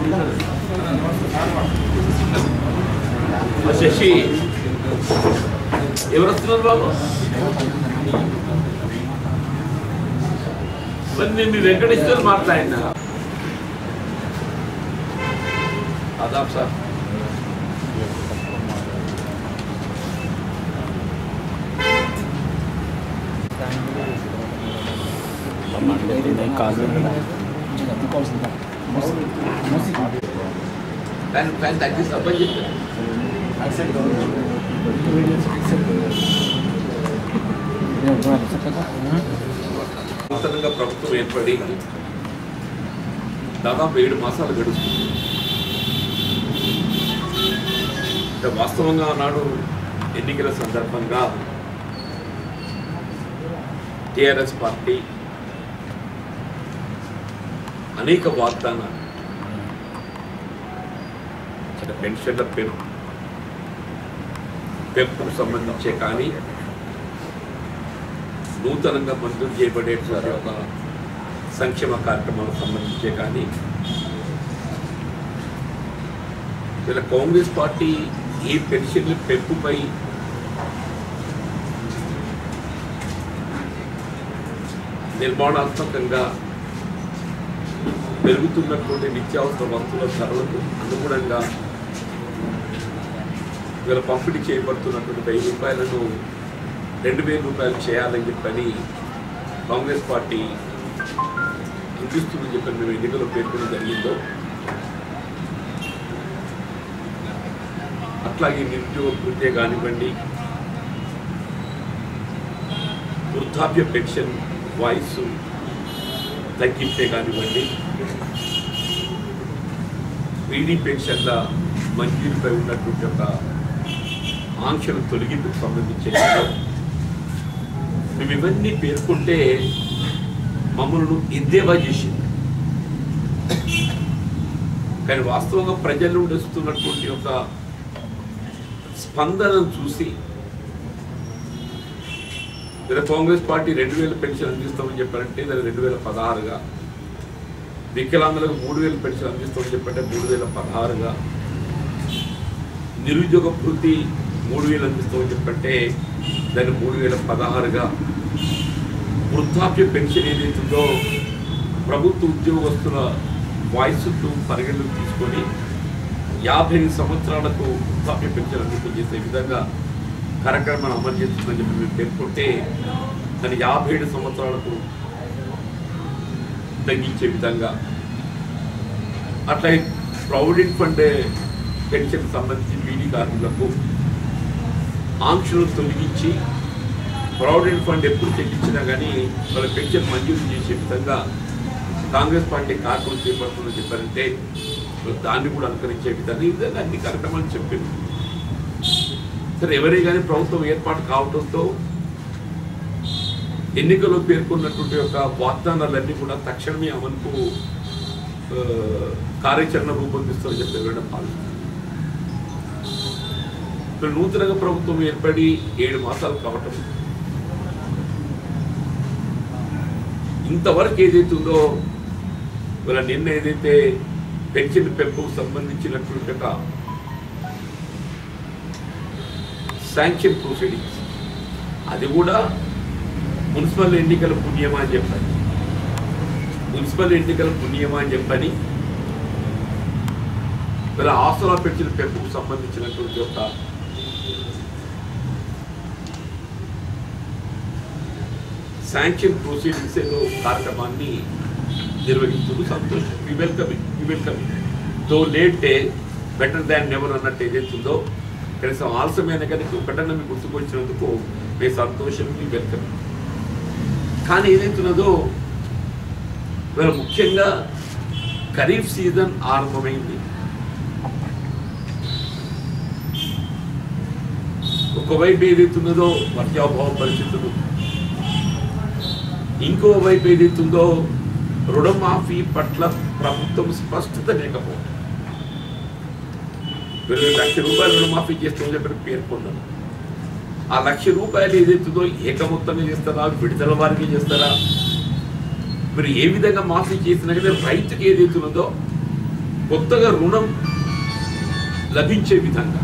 శశి ఎవరు వస్తున్నారు బాబు మరి నేను మీ వెంకటేశ్వర్ మాట్లాడినా ఆదాబ్ సార్ ఫ్యాన్ ఫ్యాన్ తగ్గిస్తా అబ్బాయి చెప్పాను నూతనంగా ప్రభుత్వం ఏర్పడి దాదాపు ఏడు మాసాలు గడుస్తుంది అంటే వాస్తవంగా ఆనాడు ఎన్నికల సందర్భంగా టిఆర్ఎస్ పార్టీ అనేక వాగ్దానాలు అంటే పెన్షన్ల పెంపు పెంపుకు సంబంధించే కానీ నూతనంగా మంజూరు చేయబడేటువంటి ఒక సంక్షేమ కార్యక్రమాలకు సంబంధించే కానీ ఇలా కాంగ్రెస్ పార్టీ ఈ పెన్షన్ల పెంపుపై నిర్మాణాత్మకంగా పెరుగుతున్నటువంటి నిత్యావసర వస్తువుల ధరలకు అనుగుణంగా వీళ్ళ పంపిణీ చేయబడుతున్నటువంటి వెయ్యి రూపాయలను రెండు వేల రూపాయలు చేయాలని చెప్పని కాంగ్రెస్ పార్టీ ఇందిస్తుందని చెప్పని మేము ఎన్నికల్లో పేర్కొనడం జరిగిందో అట్లాగే నిరుద్యోగ వృద్ధే కానివ్వండి వృద్ధాప్య పెన్షన్ వాయిస్ తగ్గింపే కానివ్వండి పీడీ పెన్షన్ల మంజూరుపై ఉన్నటువంటి ఒక ఆంక్షల తొలగింపుకు సంబంధించి మేము ఇవన్నీ పేర్కొంటే మమ్మల్ని ఎద్దేవా చేసింది కానీ వాస్తవంగా ప్రజల నుండి వస్తున్నటువంటి ఒక స్పందనను చూసి ఇలా కాంగ్రెస్ పార్టీ రెండు వేల పెన్షన్ అందిస్తామని చెప్పారంటే దాని రెండు వేల పదహారుగా వికలాంగులకు మూడు వేల పెన్షన్ అందిస్తామని చెప్పంటే మూడు వేల పదహారుగా నిరుద్యోగ వృత్తి మూడు వేలు అందిస్తామని చెప్పంటే దాన్ని మూడు వేల పదహారుగా వృద్ధాప్య పెన్షన్ ఏదైతుందో ప్రభుత్వ ఉద్యోగస్తుల వయస్సును పరిగణలోకి తీసుకొని యాభై ఐదు సంవత్సరాలకు వృద్ధాప్య పెన్షన్ అందింపు చేసే విధంగా కార్యక్రమాన్ని అమలు చేస్తుందని చెప్పి మేము పేర్కొంటే దాన్ని యాభై ఏడు సంవత్సరాలకు తగ్గించే విధంగా అట్లాగే ప్రావిడెంట్ ఫండ్ పెన్షన్ సంబంధించి బీడీ కార్మికులకు ఆంక్షలను తొలగించి ప్రావిడెంట్ ఫండ్ ఎప్పుడు చెల్లించినా కానీ వాళ్ళ పెన్షన్ మంజూరు చేసే విధంగా కాంగ్రెస్ పార్టీ కార్యక్రమం చేపడుతుందని చెప్పారంటే దాన్ని కూడా అనుకరించే విధంగా ఈ విధంగా అన్ని కార్యక్రమాలు చెప్పింది సరే ఎవరే కానీ ప్రభుత్వం ఏర్పాటు కావడంతో ఎన్నికల్లో పేర్కొన్నటువంటి యొక్క వాగ్దానాలన్నీ కూడా తక్షణమే అమలుకు ఆ, కార్యాచరణ రూపొందిస్తామని చెప్పి వెళ్ళడం భావిస్తున్నాను ఇప్పుడు నూతనంగా ప్రభుత్వం ఏర్పడి ఏడు మాసాలు కావటం ఇంతవరకు ఏదైతుందో వీళ్ళ నిన్న ఏదైతే పెన్షన్ పెంపుకు సంబంధించినటువంటి ఒక శాంక్షన్ ప్రొసీడింగ్స్ అది కూడా మున్సిపల్ ఎన్నికల పుణ్యమా అని చెప్పాలి మున్సిపల్ ఎన్నికల పుణ్యమా అని చెప్పని వీళ్ళ ఆస్తుల పెన్షన్ పెంపుకు సంబంధించినటువంటి ఒక శాంక్షన్ ప్రొసీడింగ్స్ ఏదో కార్యక్రమాన్ని నిర్వహించుడు సంతోషం we welcome we welcome though late the better than never అన్నట్టు ఏదైతుందో కనీసం ఆలస్యమైన కానీ ఒకటన్నా మీకు గుర్తుకొచ్చినందుకు మీ సంతోషం వి వెల్కమ్ కానీ ఏదైతున్నదో ఇవాళ ముఖ్యంగా ఖరీఫ్ సీజన్ ఆరంభమైంది ఒకవైపు ఏదైతున్నదో వర్షాభావ పరిస్థితులు ఇంకో వైపు ఏదైతుందో రుణమాఫీ పట్ల ప్రభుత్వం స్పష్టత లేకపోవడం వీళ్ళు లక్ష రూపాయలు రుణమాఫీ చేస్తామని చెప్పి పేర్కొన్నారు ఆ లక్ష రూపాయలు ఏదైతుందో ఏకమొత్తంగా చేస్తారా విడుదల వారికి చేస్తారా మీరు ఏ విధంగా మాఫీ చేసినా కానీ రైతుకి ఏదైతున్నదో కొత్తగా రుణం లభించే విధంగా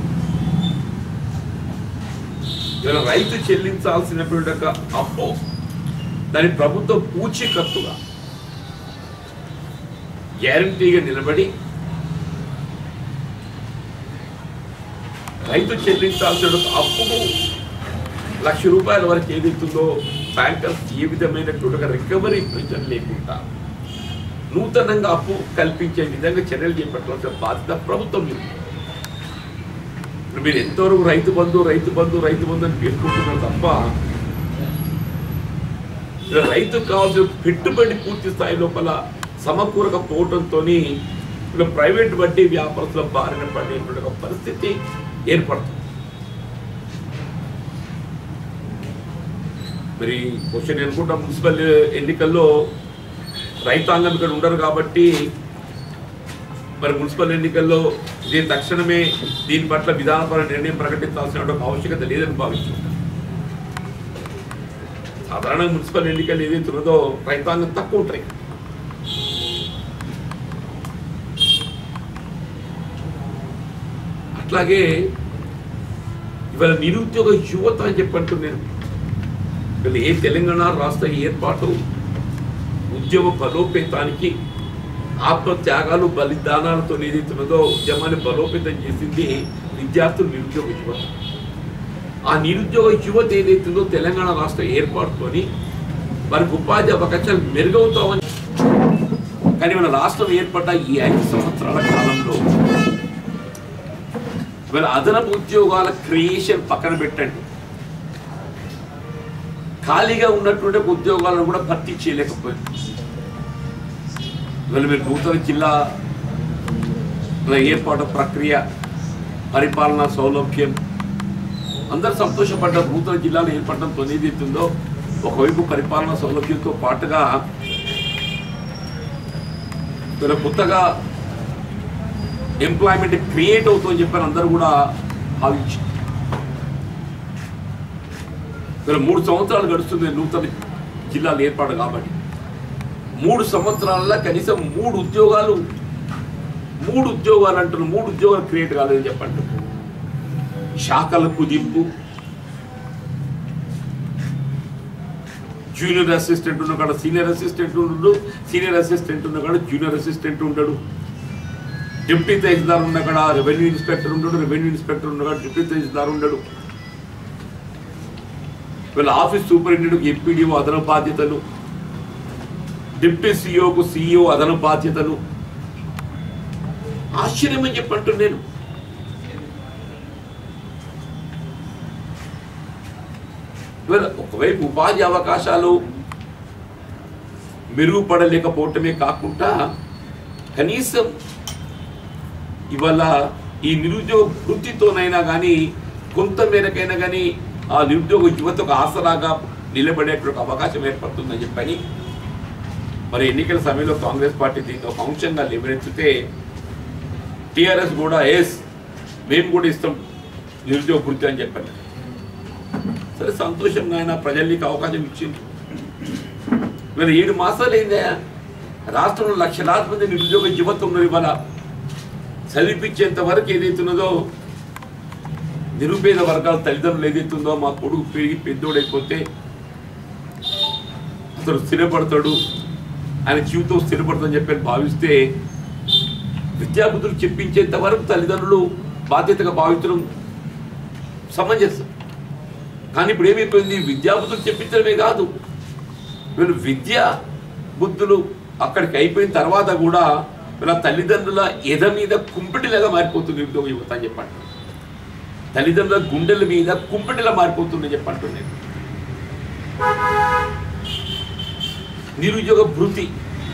ఇవాళ రైతు చెల్లించాల్సినటువంటి ఒక అప్పు దాని ప్రభుత్వం పూచీకత్తుగా గ్యారంటీగా నిలబడి రైతు చెల్లించాల్సిన ఒక అప్పుకు లక్ష రూపాయల వరకు ఏదైతుందో బ్యాంకర్స్ ఏ విధమైనటువంటి ఒక రికవరీ ప్రొవిజన్ లేకుండా నూతనంగా అప్పు కల్పించే విధంగా చర్యలు చేపట్టాల్సిన బాధ్యత ప్రభుత్వం మీద ఉంది. ఇప్పుడు మీరు ఎంతవరకు రైతు బంధు రైతు బంధు రైతు బంధు అని పేర్కొంటున్నారు తప్ప ఇలా రైతుకు కావాల్సిన పెట్టుబడి పూర్తి స్థాయి లోపల సమకూరకపోవడంతో ఇలా ప్రైవేట్ వడ్డీ వ్యాపారస్తుల బారిన పడేటువంటి ఒక పరిస్థితి ఏర్పడుతుంది మరి క్వశ్చన్ అనుకుంటా మున్సిపల్ ఎన్నికల్లో రైతాంగం ఇక్కడ ఉండరు కాబట్టి మరి మున్సిపల్ ఎన్నికల్లో దీని తక్షణమే దీని పట్ల విధానపర నిర్ణయం ప్రకటించాల్సిన ఒక ఆవశ్యకత లేదని భావిస్తున్నాను సాధారణంగా మున్సిపల్ ఎన్నికలు ఏదైతే ఉన్నదో రైతాంగం తక్కువ ఉంటాయి అట్లాగే ఇవాళ నిరుద్యోగ యువత అని చెప్పంటున్నాను ఇవాళ ఏ తెలంగాణ రాష్ట్ర ఏర్పాటు ఉద్యమ బలోపేతానికి ఆత్మత్యాగాలు బలిదానాలతో ఏదైతున్నదో ఉద్యమాన్ని బలోపేతం చేసింది విద్యార్థులు నిరుద్యోగ యువత ఆ నిరుద్యోగ యువత ఏదైతుందో తెలంగాణ రాష్ట్ర ఏర్పాటుతోని వారికి ఉపాధి అవకాశాలు మెరుగవుతామని కానీ మన రాష్ట్రం ఏర్పడ్డ ఈ ఐదు సంవత్సరాల కాలంలో ఇవాళ అదనపు ఉద్యోగాల క్రియేషన్ పక్కన పెట్టండి ఖాళీగా ఉన్నటువంటి ఉద్యోగాలను కూడా భర్తీ చేయలేకపోయింది ఇవాళ మీరు నూతన జిల్లా ఏర్పాటు ప్రక్రియ పరిపాలనా సౌలభ్యం అందరు సంతోషపడ్డ నూతన జిల్లాలు ఏర్పడడంతో ఏదైతుందో ఒకవైపు పరిపాలనా సౌలభ్యంతో పాటుగా ఇక్కడ కొత్తగా ఎంప్లాయ్మెంట్ క్రియేట్ అవుతుందని చెప్పని అందరూ కూడా భావించారు ఇక్కడ మూడు సంవత్సరాలు గడుస్తుంది నూతన జిల్లాలు ఏర్పాటు కాబట్టి మూడు సంవత్సరాల్లో కనీసం మూడు ఉద్యోగాలు మూడు ఉద్యోగాలు అంటున్నారు మూడు ఉద్యోగాలు క్రియేట్ కాలేదని చెప్పండి శాఖల కుదింపు జూనియర్ అసిస్టెంట్ ఉన్న కాడ సీనియర్ అసిస్టెంట్ ఉండడు సీనియర్ అసిస్టెంట్ ఉన్న కాడ జూనియర్ అసిస్టెంట్ ఉండడు డిప్యూటీ తహసీల్దార్ ఉన్న కాడ రెవెన్యూ ఇన్స్పెక్టర్ ఉండడు రెవెన్యూ ఇన్స్పెక్టర్ ఉన్న కాడ డిప్యూటీ తహసీల్దార్ ఉండడు వీళ్ళ ఆఫీస్ సూపరింటెండెంట్కి ఎంపీడీఓ అదనపు బాధ్యతలు డిప్యూటీ సీఈఓకు సీఈఓ అదనపు బాధ్యతలు ఆశ్చర్యం అని చెప్పంటు నేను ఇవాళ ఒకవైపు ఉపాధి అవకాశాలు మెరుగుపడలేకపోవటమే కాకుండా కనీసం ఇవాళ ఈ నిరుద్యోగ వృత్తితోనైనా కానీ కొంత మేరకైనా కానీ ఆ నిరుద్యోగ యువతకు ఆసరాగా నిలబడేటువంటి అవకాశం ఏర్పడుతుందని చెప్పని మరి ఎన్నికల సమయంలో కాంగ్రెస్ పార్టీ దీన్ని ఒక అంశంగా లేవనెత్తితే టీఆర్ఎస్ కూడా ఎస్ మేము కూడా ఇస్తాం నిరుద్యోగ వృత్తి అని చెప్పాను సరే సంతోషంగా ఆయన ప్రజలకి అవకాశం ఇచ్చింది మరి ఏడు మాసాలు అయిందా రాష్ట్రంలో లక్షలాది మంది నిరుద్యోగ యువత ఉన్నారు ఇవాళ చదివిపించేంత వరకు ఏదైతున్నదో నిరుపేద వర్గాల తల్లిదండ్రులు ఏదైతుందో మా కొడుకు పెరిగి పెద్దోడైపోతే అతడు స్థిరపడతాడు ఆయన జీవితం స్థిరపడుతుందని చెప్పి భావిస్తే విద్యాబుద్ధులు చెప్పించేంత వరకు తల్లిదండ్రులు బాధ్యతగా భావించడం సమంజసం కానీ ఇప్పుడు ఏమైపోయింది విద్యాబుద్ధులు చెప్పించడమే కాదు వీళ్ళు విద్య బుద్ధులు అక్కడికి అయిపోయిన తర్వాత కూడా వీళ్ళ తల్లిదండ్రుల ఎద మీద కుంపిటిలాగా మారిపోతుంది నిరుద్యోగ యువత అని చెప్పండి తల్లిదండ్రుల గుండెల మీద కుంపిటిలా మారిపోతుందని చెప్పంటున్నాను నిరుద్యోగ భృతి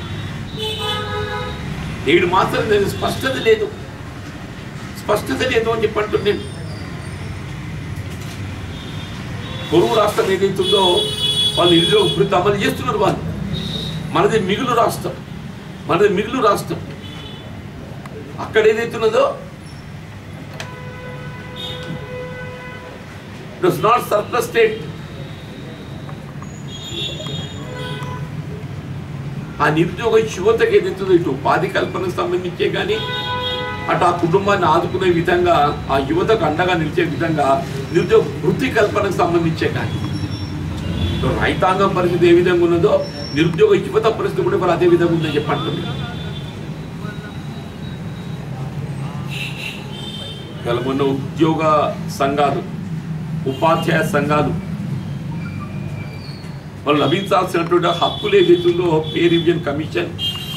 ఏడు మాత్రం నేను స్పష్టత లేదు స్పష్టత లేదు అని చెప్పంటున్నాను పొరుగు రాష్ట్రం ఏదైతుందో వాళ్ళు నిరుద్యోగ భృతి అమలు చేస్తున్నారు వాళ్ళు మనది మిగులు రాష్ట్రం మనది మిగులు రాష్ట్రం అక్కడ ఏదైతున్నదో it was not surplus state ఆ నిరుద్యోగ యువతకి ఏదైతుందో ఇటు ఉపాధి కల్పనకు సంబంధించే కానీ అటు ఆ కుటుంబాన్ని ఆదుకునే విధంగా ఆ యువతకు అండగా నిలిచే విధంగా నిరుద్యోగ వృత్తి కల్పనకు సంబంధించే కానీ ఇప్పుడు రైతాంగం పరిస్థితి ఏ విధంగా ఉన్నదో నిరుద్యోగ యువత పరిస్థితి కూడా మరి అదే విధంగా ఉందని చెప్పంటుంది ఇవాళ మొన్న ఉద్యోగ సంఘాలు ఉపాధ్యాయ సంఘాలు వాళ్ళు లభించాల్సినటువంటి హక్కులు ఏదైతుందో పే రివిజన్ కమిషన్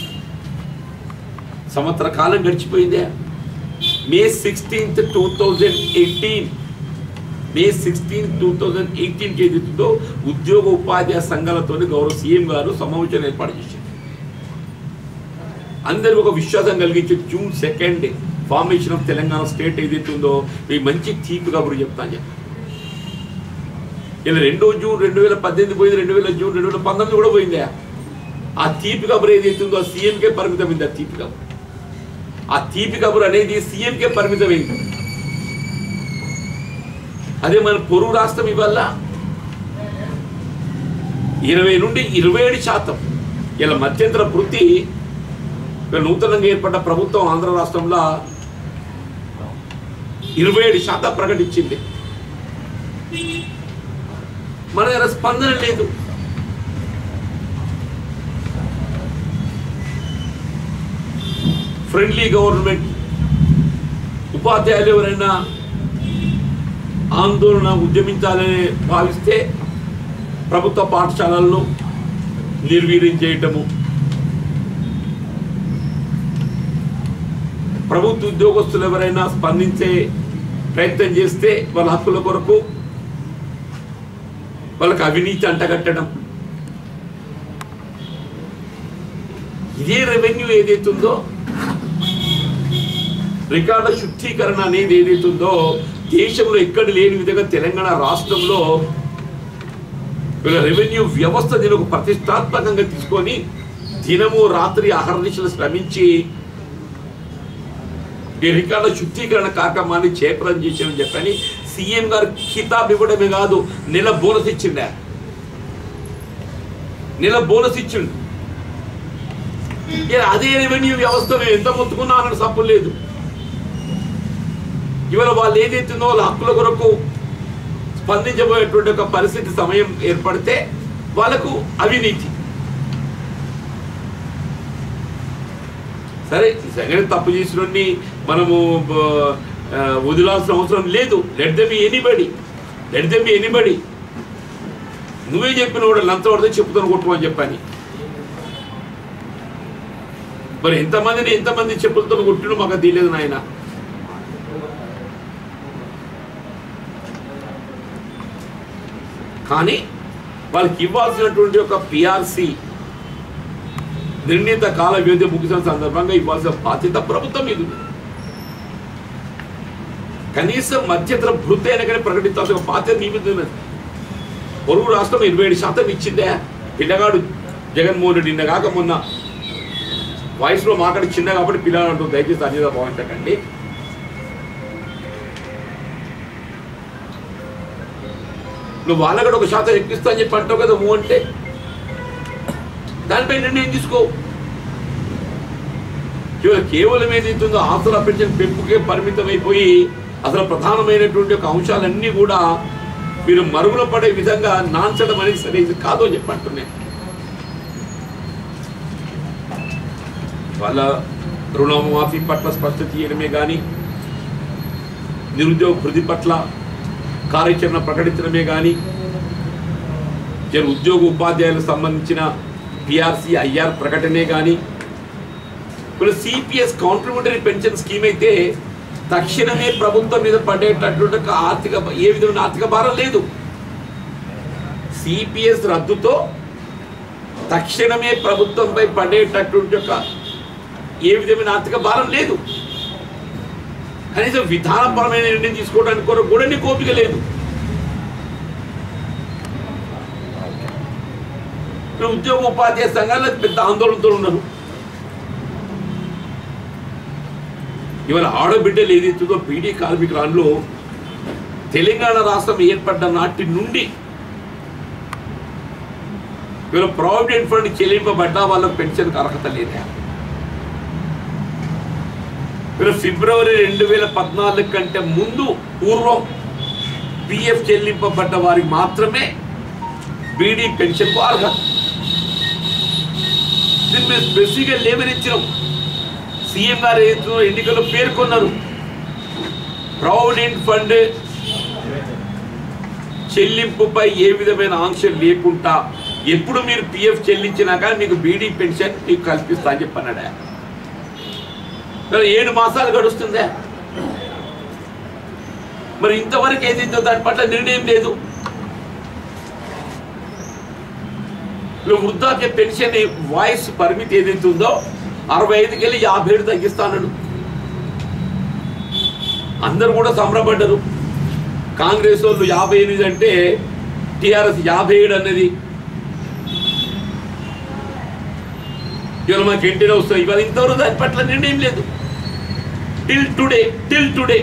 సంవత్సర కాలం గడిచిపోయిందే May sixteenth two thousand eighteen May sixteen two thousand ఎయిటీన్కి ఏదైతుందో ఉద్యోగ ఉపాధ్యాయ సంఘాలతో గౌరవ సీఎం గారు సమావేశం ఏర్పాటు చేశారు అందరూ ఒక విశ్వాసం కలిగించి June second formation of Telangana state ఏదైతే ఉందో ఈ మంచి తీపి కబురు చెప్తాను చెప్పి ఇలా రెండో జూన్ రెండు వేల పద్దెనిమిది పోయింది రెండు వేల జూన్ రెండు వేల పంతొమ్మిది కూడా పోయిందా ఆ తీపి కబురు ఏదైతే ఉందో ఆ సీఎంకే పరిమితమైంది ఆ తీపి కబురు ఆ తీపి కబురు అనేది సీఎంకే పరిమితమైంది అదే మన పొరుగు రాష్ట్రం ఇవల్ల ఇరవై నుండి ఇరవై ఏడు శాతం ఇలా మధ్యంతర వృత్తి ఇలా నూతనంగా ఏర్పడ్డ ప్రభుత్వం ఆంధ్ర రాష్ట్రంలో ఇరవై ఏడు శాతం ప్రకటించింది మన దగ్గర స్పందన లేదు ఫ్రెండ్లీ గవర్నమెంట్ ఉపాధ్యాయులు ఎవరైనా ఆందోళన ఉద్యమించాలని భావిస్తే ప్రభుత్వ పాఠశాలలను నిర్వీర్యం చేయటము ప్రభుత్వ ఉద్యోగస్తులు ఎవరైనా స్పందించే ప్రయత్నం చేస్తే వాళ్ళ హక్కుల కొరకు వాళ్ళకి అవినీతి అంటగట్టడం ఇదే రెవెన్యూ ఏదైతుందో రికార్డుల శుద్ధీకరణ అనేది ఏదైతుందో దేశంలో ఎక్కడ లేని విధంగా తెలంగాణ రాష్ట్రంలో వీళ్ళ రెవెన్యూ వ్యవస్థ దీని ఒక ప్రతిష్టాత్మకంగా తీసుకొని దినము రాత్రి అహర్నిశలు శ్రమించి ఈ రికార్డుల శుద్ధీకరణ కార్యక్రమాన్ని చేపలం చేసామని చెప్పని సీఎం గారు కితాబ్ ఇవ్వడమే కాదు నెల బోనస్ ఇచ్చిండే నెల బోనస్ ఇచ్చిండు ఇక అదే రెవెన్యూ వ్యవస్థ మేము ఎంత మొత్తుకున్నా అన్న సప్పు లేదు ఇవాళ వాళ్ళు ఏదైతుందో వాళ్ళ హక్కుల కొరకు స్పందించబోయేటువంటి ఒక పరిస్థితి సమయం ఏర్పడితే వాళ్ళకు అవినీతి సరే సగం తప్పు చేసినోడిని మనము బ- ఆ, వదిలాల్సిన అవసరం లేదు let them anybody let them anybody నువ్వే చెప్పిన వాడు లంచ పడితే చెప్పుతాను కొట్టుకోమని చెప్పని మరి ఎంతమందిని ఎంతమంది చెప్పులతో కొట్టిన మాకు అది తెలియదు నాయన కానీ వాళ్ళకి ఇవ్వాల్సినటువంటి ఒక పిఆర్సి నిర్ణీత కాల వ్యవధి ముగిసిన సందర్భంగా ఇవ్వాల్సిన బాధ్యత ప్రభుత్వం మీద ఉంది కనీసం మధ్యంతర భృతి అయినా కానీ ప్రకటించాల్సిన బాధ్యత మీ మీద ఉన్నది పొరుగు రాష్ట్రం ఇరవై ఏడు శాతం ఇచ్చిందే పిల్లగాడు జగన్మోహన్ రెడ్డి నిన్న కాక మొన్న వయసులో మాట్లాడి చిన్న కాబట్టి పిల్లలు అంటుంది దయచేసి అన్యత భావించకండి నువ్వు వాళ్ళకి కూడా ఒక శాతం ఎక్కిస్తా అని చెప్పి అంటావు కదా నువ్వు అంటే దానిపై నిర్ణయం తీసుకో ఇవాళ కేవలం ఏదైతుందో ఆస్తుల పెన్షన్ పెంపుకే పరిమితం అయిపోయి అసలు ప్రధానమైనటువంటి ఒక అంశాలన్నీ కూడా మీరు మరుగున పడే విధంగా నాన్చడం అనేది సరైనది కాదు అని చెప్పి అంటున్నాను వాళ్ళ రుణమాఫీ పట్ల స్పష్టత ఇవ్వడమే కానీ నిరుద్యోగ వృద్ధి పట్ల కార్యాచరణ ప్రకటించడమే కానీ జన ఉద్యోగ ఉపాధ్యాయులకు సంబంధించిన పిఆర్సి ఐఆర్ ప్రకటనే కానీ ఇప్పుడు సిపిఎస్ కాంట్రిబ్యూటరీ పెన్షన్ స్కీమ్ అయితే తక్షణమే ప్రభుత్వం మీద పడేటటువంటి ఒక ఆర్థిక ఏ విధమైన ఆర్థిక భారం లేదు సిపిఎస్ రద్దుతో తక్షణమే ప్రభుత్వంపై పడేటటువంటి ఒక ఏ విధమైన ఆర్థిక భారం లేదు కనీసం విధానపరమైన నిర్ణయం తీసుకోవడానికి కొరకు కూడా నీకు ఓపిక లేదు ఇప్పుడు ఉద్యోగ ఉపాధ్యాయ సంఘాలు పెద్ద ఆందోళనతో ఉన్నారు ఇవాళ ఆడబిడ్డలు ఏదైతుందో బీడీ కార్మికురాళ్ళు తెలంగాణ రాష్ట్రం ఏర్పడ్డ నాటి నుండి వీళ్ళు ప్రావిడెంట్ ఫండ్ చెల్లింపబడ్డా వాళ్ళకి పెన్షన్కి అర్హత లేదా వీళ్ళు ఫిబ్రవరి రెండు వేల పద్నాలుగు కంటే ముందు పూర్వం పిఎఫ్ చెల్లింపబడ్డ వారికి మాత్రమే బీడీ పెన్షన్కు అర్హత దీన్ని మేము స్పెసిఫిక్గా లేవనెచ్చినాం సీఎం గారు ఏదో ఎన్నికల్లో పేర్కొన్నారు ప్రావిడెంట్ ఫండ్ చెల్లింపుపై ఏ విధమైన ఆంక్షలు లేకుండా ఎప్పుడు మీరు పిఎఫ్ చెల్లించినాక మీకు బీడీ పెన్షన్ మీకు కల్పిస్తా అని చెప్పన్నాడా మరి ఏడు మాసాలు గడుస్తుందా మరి ఇంతవరకు ఏదైతే దాని పట్ల నిర్ణయం లేదు ఇప్పుడు వృద్ధాప్య పెన్షన్ వాయిస్ పరిమితి ఏదైతే ఉందో అరవై ఐదుకి వెళ్ళి యాభై ఏడు తగ్గిస్తానడు అందరూ కూడా సంబరపడ్డరు కాంగ్రెస్ వాళ్ళు యాభై ఎనిమిది అంటే టిఆర్ఎస్ యాభై ఏడు అన్నది ఇవాళ మాకు ఎంటీనే వస్తాయి ఇవాళ ఇంతవరకు దాని పట్ల నిర్ణయం లేదు టిల్ టుడే టిల్ టుడే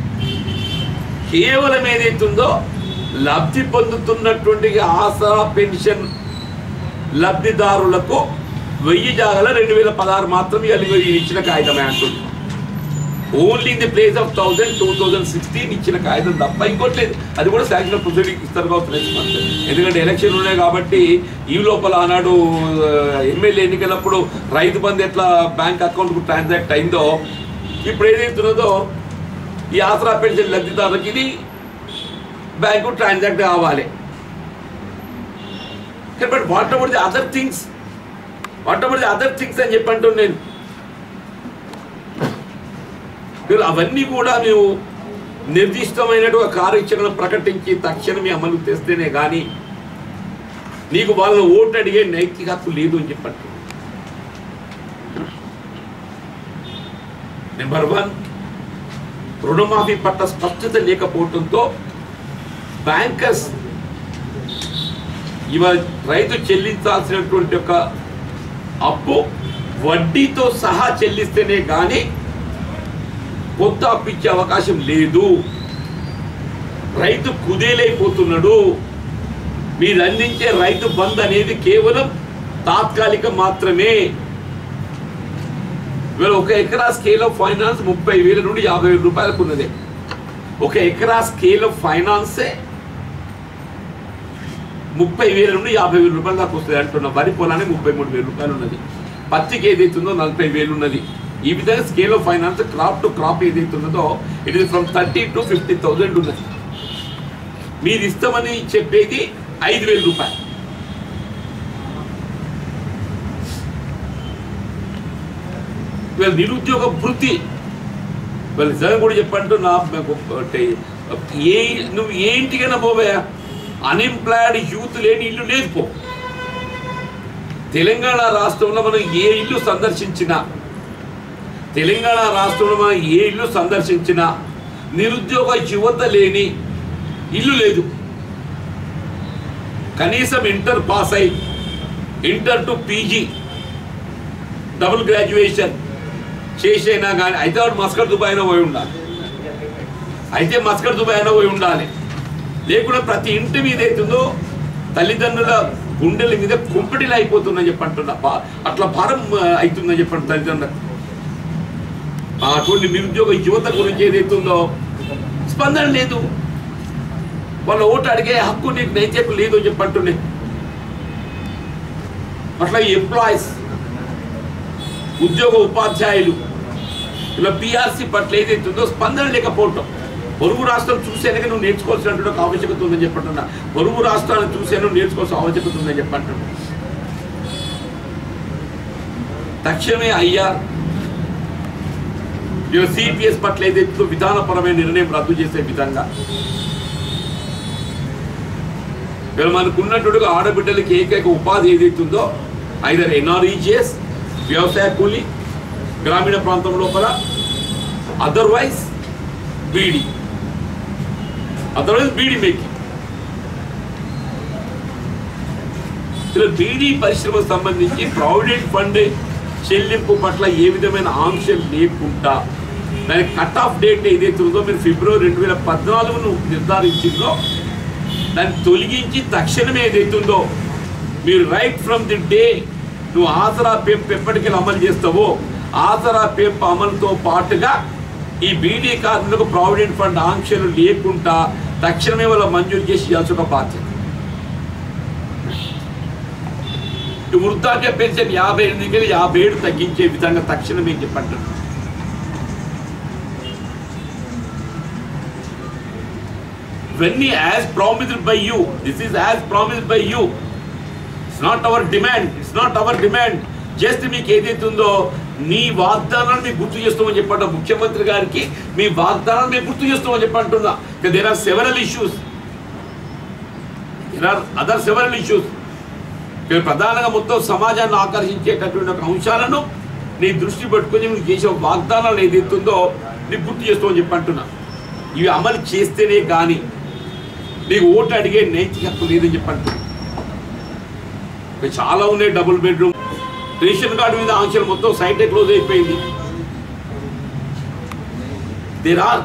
కేవలం ఏదైతుందో లబ్ధి పొందుతున్నటువంటి ఆసరా పెన్షన్ లబ్ధిదారులకు వెయ్యి జాగల రెండు వేల పదహారు మాత్రం ఇవాళ ఇచ్చిన కాగితమే అంటుంది only in the place of thousand two thousand sixteen ఇచ్చిన కాగితం తప్ప ఇంకోట్లేదు అది కూడా శాంక్షన్ ప్రొసీడింగ్ ఇస్తారు కావచ్చు నెక్స్ట్ మంత్ ఎందుకంటే ఎలక్షన్ ఉన్నాయి కాబట్టి ఈ లోపల ఆనాడు ఎమ్మెల్యే ఎన్నికలప్పుడు రైతు బంధు ఎట్లా బ్యాంక్ అకౌంట్కు ట్రాన్సాక్ట్ అయిందో ఇప్పుడు ఏదైతున్నదో ఈ ఆసరా పెన్షన్ లబ్ధిదారులకి ఇది బ్యాంకు ట్రాన్సాక్ట్ కావాలి but what about the other things what about the other things అని చెప్పంటూ నేను మీరు అవన్నీ కూడా మేము నిర్దిష్టమైనటువంటి కార్యాచరణ ప్రకటించి తక్షణమే అమలు తెస్తేనే కానీ నీకు వాళ్ళని ఓటు అడిగే నైతిక హక్కు లేదు అని చెప్పండి నెంబర్ వన్ రుణమాఫీ పట్ల స్పష్టత లేకపోవడంతో బ్యాంకర్స్ ఇవాళ రైతు చెల్లించాల్సినటువంటి ఒక అప్పు వడ్డీతో సహా చెల్లిస్తేనే కానీ కొత్త అప్పు ఇచ్చే అవకాశం లేదు రైతు కుదేలైపోతున్నాడు మీరు అందించే రైతు బంద్ అనేది కేవలం తాత్కాలిక మాత్రమే ఇవాళ ఒక ఎకరా స్కేల్ ఆఫ్ ఫైనాన్స్ ముప్పై వేల నుండి యాభై వేల రూపాయలకు ఉన్నది ఒక ఎకరా స్కేల్ ఆఫ్ ఫైనాన్సే ముప్పై వేల నుండి యాభై వేల రూపాయల దాకా వస్తుంది అంటున్న వరి పొలానికి ముప్పై మూడు వేల రూపాయలు ఉన్నది పత్తికి ఏదైతుందో నలభై వేలు ఉన్నది ఈ విధంగా scale of finance crop to crop ఏదైతే ఉన్నదో it is from thirty to fifty thousand ఉన్నది మీరు ఇస్తామని చెప్పేది ఐదు వేల రూపాయలు వీళ్ళ నిరుద్యోగ వృత్తి వీళ్ళ నిజంగా కూడా చెప్పంటూ నా అంటే ఏ నువ్వు ఏ ఇంటికైనా పోవే అన్ఎంప్లాయిడ్ యూత్ లేని ఇల్లు లేదు పో తెలంగాణ రాష్ట్రంలో మనం ఏ ఇల్లు సందర్శించినా తెలంగాణ రాష్ట్రంలో మనం ఏ ఇల్లు సందర్శించినా నిరుద్యోగ యువత లేని ఇల్లు లేదు కనీసం ఇంటర్ పాస్ అయి inter to PG double graduation చేసైనా కానీ అయితే వాడు మస్కర్ దుబాయ్ అయినా పోయి ఉండాలి అయితే మస్కర్ దుబాయ్ అయినా పోయి ఉండాలి లేకుండా ప్రతి ఇంటి మీద అవుతుందో తల్లిదండ్రుల గుండెల మీద కుంపటిలు అయిపోతుందని చెప్పి అంటున్నా బా- అట్లా భారం ఆ, అవుతుందని చెప్పండి తల్లిదండ్రులకు ఆ, అటువంటి నిరుద్యోగ యువత గురించి ఏదైతుందో స్పందన లేదు వాళ్ళ ఓటు అడిగే హక్కు నీకు నైతిక లేదు అని చెప్పి అంటున్నాయి అట్లా ఎంప్లాయీస్ ఉద్యోగ ఉపాధ్యాయులు ఇలా పిఆర్సీ పట్ల ఏదైతుందో స్పందన లేకపోవటం పొరుగు రాష్ట్రం చూసేందుకు నువ్వు నేర్చుకోవాల్సినటువంటి ఒక ఆవశ్యకత ఉందని చెప్పంటున్నా పొరుగు రాష్ట్రాలను చూసే నువ్వు నేర్చుకోవాల్సిన ఆవశ్యకత ఉందని చెప్పంటున్నా తక్షణమే ఐఆర్ సిపిఎస్ పట్ల ఏదైతే విధానపరమైన నిర్ణయం రద్దు చేసే విధంగా వీళ్ళు మనకు ఉన్నట్టుగా ఆడబిడ్డలకి ఏకైక ఉపాధి ఏదైతుందో ఐదర్ ఎన్ఆర్ఈజిఎస్ వ్యవసాయ కూలి గ్రామీణ ప్రాంతం లోపల otherwise beedi otherwise beedi making ఇలా బీడీ పరిశ్రమకు సంబంధించి ప్రావిడెంట్ ఫండ్ చెల్లింపు పట్ల ఏ విధమైన ఆంక్షలు లేకుండా దాని కట్ ఆఫ్ డేట్ ఏదైతే ఉందో మీరు ఫిబ్రవరి రెండు వేల పద్నాలుగును నిర్ధారించిందో దాన్ని తొలగించి తక్షణమే ఏదైతుందో మీరు రైట్ ఫ్రమ్ ది డే నువ్వు ఆసరా పెంపు ఎప్పటికెళ్ళి అమలు చేస్తావో ఆసరా పెంపు అమలుతో పాటుగా ఈ బీడీ కార్మికులకు ప్రావిడెంట్ ఫండ్ ఆంక్షలు లేకుండా తక్షణమే వాళ్ళ మంజూరు చేసి ఇవ్వాల్సిన ఒక బాధ్యత ఈ వృద్ధాప్య పెన్షన్ యాభై ఎనిమిదికి వెళ్ళి యాభై ఏడు తగ్గించే విధంగా తక్షణమే చెప్పండి ఇవన్నీ as promised by you this is as promised by you it's not our demand it's not our demand just మీకు ఏదైతే ఉందో మీ వాగ్దానాన్ని మీకు గుర్తు చేస్తామని చెప్పంట ముఖ్యమంత్రి గారికి మీ వాగ్దానాన్ని మేము గుర్తు చేస్తామని చెప్పంటున్నా there are several issues there are other several issues ఇక్కడ ప్రధానంగా మొత్తం సమాజాన్ని ఆకర్షించేటటువంటి ఒక అంశాలను నీ దృష్టి పెట్టుకొని నువ్వు చేసే వాగ్దానాలు ఏదైతే ఉందో నీకు గుర్తు చేస్తామని చెప్పి అంటున్నా ఇవి అమలు చేస్తేనే కానీ నీకు ఓటు అడిగే నైతిక హక్కు లేదని చెప్పి అంటున్నా ఇంకా చాలా ఉన్నాయి డబుల్ బెడ్రూమ్ రేషన్ కార్డు మీద ఆంక్షలు మొత్తం సైటే క్లోజ్ అయిపోయింది దేర్ ఆర్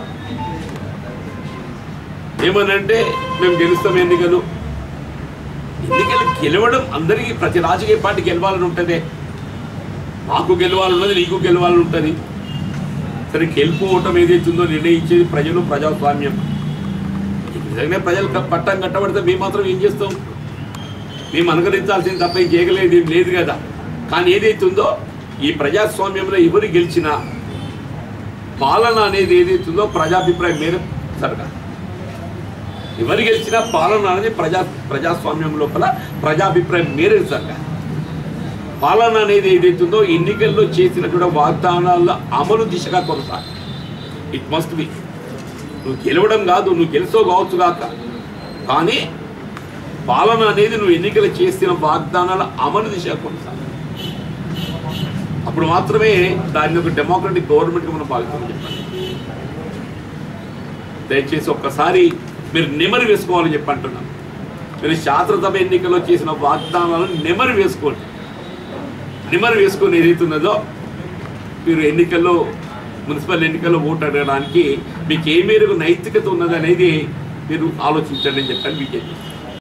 ఏమనంటే మేము గెలుస్తాం ఎన్నికలు ఎన్నికలు గెలవడం అందరికీ ప్రతి రాజకీయ పార్టీ గెలవాలని ఉంటుంది మాకు గెలవాలన్నది నీకు గెలవాలని ఉంటుంది సరే గెలుపుకోవటం ఏదైతుందో నిర్ణయించేది ప్రజలు ప్రజాస్వామ్యం ఈ నిజంగానే ప్రజలు క- పట్టం కట్టబడితే మేము మాత్రం ఏం చేస్తాం మేము అనుకరించాల్సింది తప్ప ఏం చేయగలేదు ఏం లేదు కదా కానీ ఏదైతుందో ఈ ప్రజాస్వామ్యంలో ఎవరు గెలిచినా పాలన అనేది ఏదైతుందో ప్రజాభిప్రాయం మేర జరగాలి ఎవరు గెలిచినా పాలన అనేది ప్రజా ప్రజాస్వామ్యం లోపల ప్రజాభిప్రాయం మేరకు జరగాలి పాలన అనేది ఏదైతుందో ఎన్నికల్లో చేసినటువంటి వాగ్దానాల అమలు దిశగా కొనసాగాలి ఇట్ మస్ట్ బి నువ్వు గెలవడం కాదు నువ్వు గెలుసో కావచ్చు కాక కానీ పాలన అనేది నువ్వు ఎన్నికలు చేసిన వాగ్దానాల అమలు దిశగా కొనసాగాలి అప్పుడు మాత్రమే దాన్ని ఒక డెమోక్రటిక్ గవర్నమెంట్గా మనం భావిస్తామని చెప్పండి దయచేసి ఒక్కసారి మీరు నెమరు వేసుకోవాలని చెప్పి అంటున్నాను మీరు శాస్త్రసభ ఎన్నికల్లో చేసిన వాగ్దానాలను నెమరు వేసుకోండి నెమరు వేసుకొని ఏదైతున్నదో మీరు ఎన్నికల్లో మున్సిపల్ ఎన్నికల్లో ఓటు అడగడానికి మీకు ఏ మేరకు నైతికత ఉన్నది అనేది మీరు ఆలోచించండి అని చెప్పని బీజేపీ